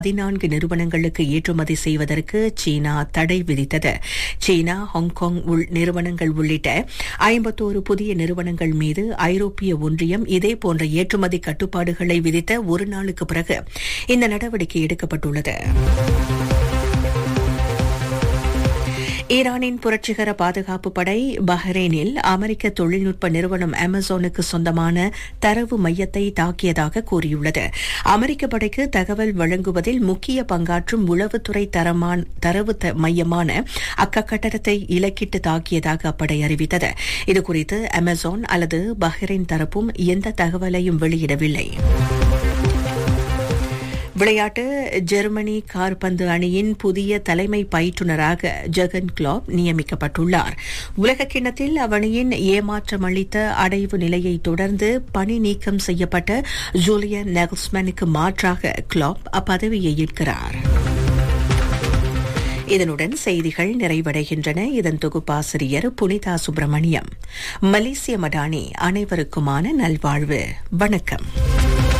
பதினான்கு நிறுவனங்களுக்கு ஏற்றுமதி செய்வதற்கு சீனா தடை விதித்தது சீனா ஹாங்காங் உள் நிறுவனங்கள் உள்ளிட்ட ஐம்பத்தோரு புதிய நிறுவனங்கள் மீது ஐரோப்பிய ஒன்றியம் இதேபோன்ற ஏற்றுமதி கட்டுப்பாடுகளை விதித்த ஒரு நாளுக்கு பிறகு இந்த நடவடிக்கை எடுக்கப்பட்டுள்ளது ஈரானின் புரட்சிகர பாதுகாப்பு படை பஹ்ரைனில் அமெரிக்க தொழில்நுட்ப நிறுவனம் அமேசானுக்கு சொந்தமான தரவு மையத்தை தாக்கியதாக கூறியுள்ளது அமெரிக்க படைக்கு தகவல் வழங்குவதில் முக்கிய பங்காற்றும் உளவுத்துறை தரமான தரவு மையமான அக்கட்டடத்தை இலக்கிட்டு தாக்கியதாக அப்படை அறிவித்தது இதுகுறித்து அமேசான் அல்லது பஹ்ரைன் தரப்பும் எந்த தகவலையும் வெளியிடவில்லை விளையாட்டு ஜெர்மனி கார்பந்து அணியின் புதிய தலைமை பயிற்றுநராக ஜெகன் கிளாப் நியமிக்கப்பட்டுள்ளார் உலக கிண்ணத்தில் அவ்வணியின் ஏமாற்றம் அளித்த அடைவு நிலையை தொடர்ந்து பணி நீக்கம் செய்யப்பட்ட ஜூலியன் நெகல்ஸ்மேனுக்கு மாற்றாக கிளாப் அப்பதவியை ஏற்கிறார் இதனுடன் செய்திகள் நிறைவடைகின்றன இதன் தொகுப்பாசிரியர் புனிதா சுப்பிரமணியம் மலேசிய மடானி அனைவருக்குமான நல்வாழ்வு வணக்கம்